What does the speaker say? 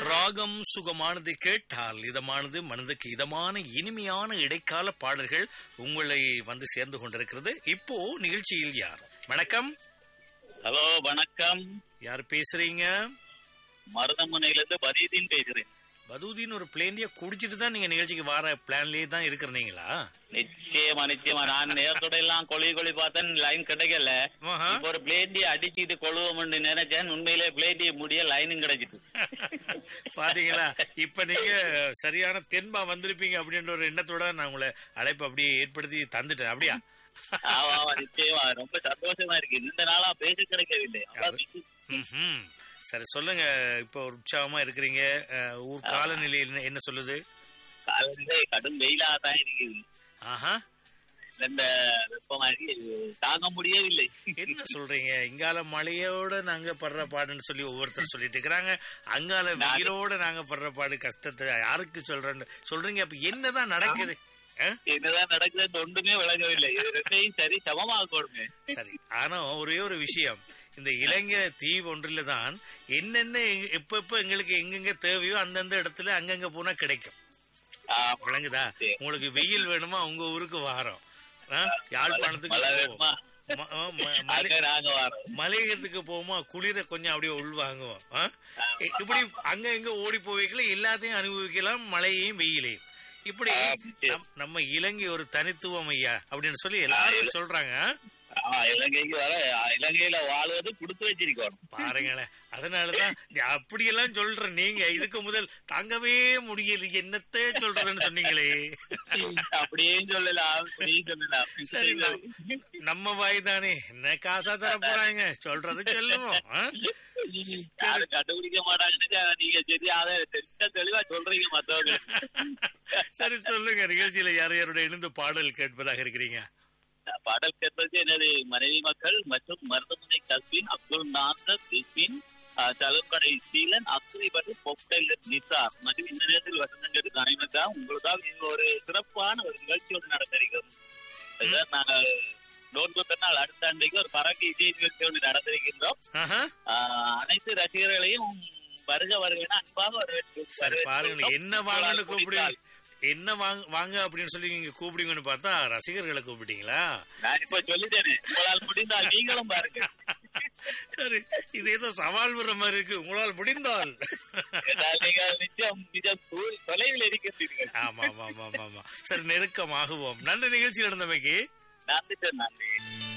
ராகம் சுகமானது கேட்டால் இதமானது மனதுக்கு இதமான இனிமையான இடைக்கால பாடல்கள் உங்களை வந்து சேர்ந்து கொண்டிருக்கிறது இப்போ நிகழ்ச்சியில் யார் வணக்கம் ஹலோ வணக்கம் யார் பேசுறீங்க மருதமுனையில இருந்து பரீதீன் பேசுறேன் பதூதின்னு ஒரு பிளேண்டிய குடிச்சிட்டு தான் நீங்க நிகழ்ச்சிக்கு வர பிளான்லயே தான் இருக்கிறீங்களா நிச்சயமா நிச்சயமா நான் நேரத்தோட எல்லாம் கொழி கொழி பார்த்தேன் லைன் கிடைக்கல ஆஹா. இப்போ ஒரு பிளேண்டியை அடிச்சுட்டு கொழுவோம்னு நினைச்சேன் உண்மையிலே பிளேண்டியை முடிய லைனும் கிடைச்சிட்டு பாத்தீங்களா இப்ப நீங்க சரியான தென்பா வந்திருப்பீங்க அப்படின்ற ஒரு எண்ணத்தோட நான் உங்களை அழைப்பு அப்படியே ஏற்படுத்தி தந்துட்டேன் அப்படியா ஆமா ஆமா நிச்சயமா ரொம்ப சந்தோஷமா இருக்கு இந்த நாளா பேச கிடைக்கவில்லை அதான் busy. ம்ஹும். சரி சொல்லுங்க இப்ப ஒரு உற்சாகமா இருக்கிறீங்க அஹ், ஊர் காலநிலை என்ன- என்ன சொல்லுது காலையிலே கடும் வெயிலா தான் இருக்குது ஆஹா இந்த வெப்பமா இருக்கு தாங்க முடியவில்லை என்ன சொல்றீங்க இங்கால மழையோட நாங்க படுற பாடுன்னு சொல்லி ஒவ்வொருத்தர் சொல்லிட்டு இருக்கிறாங்க அங்கால வெயிலோட நாங்க படுற பாடு கஷ்டத்தை யாருக்கு சொல்றேன்னு சொல்றீங்க அப்ப என்னதான் நடக்குது அஹ்? என்னதான் நடக்குதுன்னு ஒன்றுமே விளங்கவில்லை இது ரெண்டையும் சரி சமமாக கொடுங்க சரி ஆனா ஒரே ஒரு விஷயம் இந்த இலங்கை தீவு ஒன்றில தான் என்னென்ன எங்க- எப்ப எப்ப எங்களுக்கு எங்கெங்க தேவையோ அந்தந்த இடத்துல அங்கங்க போனா கிடைக்கும் ஆமா. விளங்குதா சரி. உங்களுக்கு வெயில் வேணுமா உங்க ஊருக்கு வாரோம் ஆ? யாழ்ப்பாணத்துக்கு மழை போவோம். வேணுமா? ம- ஆ, ம- மலை- அங்க நாங்க வரோம் மலையகத்துக்கு போவோமா குளிர கொஞ்சம் அப்படியே உள்வாங்குவோம் ஆ? இ- இப்படி அங்க எங்க ஓடி போவீங்களா எல்லாத்தையும் அனுபவிக்கலாம் மழையையும் வெயிலையும் இப்படி ஆ, நிச்சயம். நம்- நம்ம இலங்கை ஒரு தனித்துவம் ஐயா அப்படின்னு சொல்லி எல்லாரும் சொல்றாங்க ஆ? ஆமா இலங்கைக்கு வர இலங்கையில வாழ்வது கொடுத்து வச்சிருக்கோம் பாருங்களேன் அதனாலதான் நீ அப்படியெல்லாம் சொல்ற நீங்க இதுக்கு முதல் தாங்கவே முடியல என்னத்த சொல்றதுன்னு சொன்னீங்களே அப்படியே சொல்லலாம் அப்படியே சொல்லலாம் சரி நம்- நம்ம வாய் தானே என்ன காசா தர போறாங்க சொல்றது சொல்லுவோம் ஆ? யாரும் கண்டுபிடிக்க மாட்டாங்கன்னு நீங்க சரியாக தெளிவா தெளிவா சொல்றீங்க மத்தவங்க சரி சொல்லுங்க நிகழ்ச்சியில யார் யாரோட இணைந்து பாடல் கேட்பதாக இருக்கிறீங்க பாடல் கேட்டது எனது மனைவி மக்கள் மற்றும் மருதமுனை கஸ்பின் அப்துல் நாசர் பிஸ்பின் சலுக்கடை சீலன் அக்ரிபட்டு பொக்கையில் நிசார் மற்றும் இந்த நேரத்தில் வசந்தங்களுக்கு அனைவருக்காக உங்களுக்காக இது ஒரு சிறப்பான ஒரு நிகழ்ச்சி ஒன்று நடந்திருக்கிறது இதுதான் நாங்கள் நோன்பு பெருநாள் அடுத்த அன்றைக்கு ஒரு பறக்க இசை நிகழ்ச்சி ஒன்று நடந்திருக்கின்றோம் ஆஹா. ஆஹ் அனைத்து ரசிகர்களையும் வருக வருக என அன்பாக வரவேற்று- சரி பாருங்க வரவேற்கின்றோம். என்ன வாங்கன்னு உங்களால் கூப்பிடு முடிந்தால் என்ன வாங்க வாங்க அப்படின்னு சொல்லி நீங்க கூப்பிடுங்கன்னு பார்த்தா ரசிகர்களை கூப்பிட்டீங்களா நான் இப்ப சொல்லிட்டேனே உங்களால் முடிந்தால் நீங்களும் பாருங்க சரி இது ஏதோ சவால் விடுற மாதிரி இருக்கு உங்களால் முடிந்தால் ஏனால் நீங்கள் நிச்சயம் நிஜம் தூ- தொலைவில் இருக்கின்றீர்கள் ஆமா ஆமா ஆமா ஆமா ஆமா சரி நெருக்கமாகுவோம் நல்ல நிகழ்ச்சி நடந்தமைக்கு நன்றி சார் நன்றி